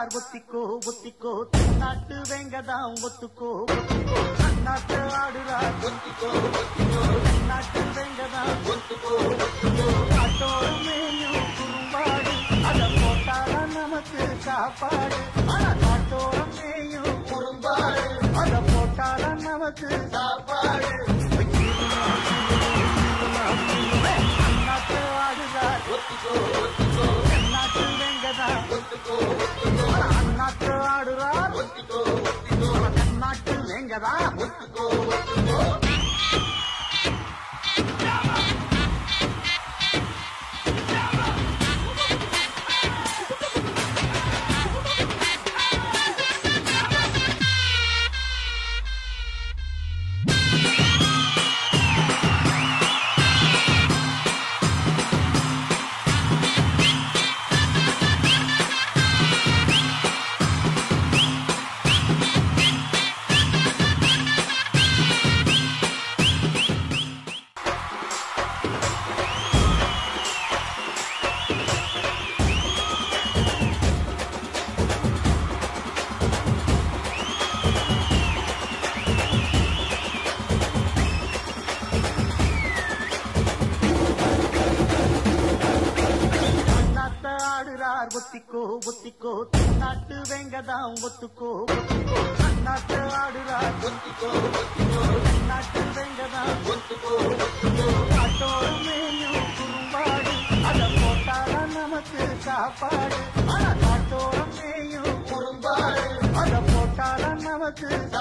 ஆடுறார் ஒத்திக்கோ ஒத்திக்கோ நாட்டு வெங்கதான் ஒத்துக்கோ ஒத்துக்கோ நாட்டு ஆடுறார் ஒத்திக்கோ ஒத்திக்கோ நாட்டு வெங்கதான் ஒத்துக்கோ ஒத்துக்கோ காட்டோரம் மேயும் குறும்பாடு அத போட்டாதான் நமக்கு சாப்பாடு ஆனா காட்டோரம் மேயும் குறும்பாடு அத போட்டாதான் நமக்கு சாப்பாடு நாட்டு ஆடுறார் ஒத்திக்கோ ஒத்திக்கோ நாட்டு வெங்கதான் ஒத்துக்கோ ஒத்துக்கோ நாட்டு ஆடுறார் ஒத்திக்கோ ஒத்திக்கோ நாட்டு வெங்கதான் ஒத்துக்கோ ஒத்துக்கோ நாட்ட ஆடுறார் ஒத்திக்கோ ஒத்திக்கோ நாட்டு வெங்கதான் ஒத்துக்கோ ஒத்துக்கோ நாட்டு ஆடுறார் ஒத்திக்கோ ஒத்திக்கோ நாட்டு வெங்கதான் ஒத்துக்கோ ஒத்துக்கோ காட்டோரம் மேயும் குறும்பாடு அத போட்டாதான் நமக்கு சாப்பாடு ஆனா காட்டோரம் மேயும் குறும்பாடு அத போட்டாதான் நமக்கு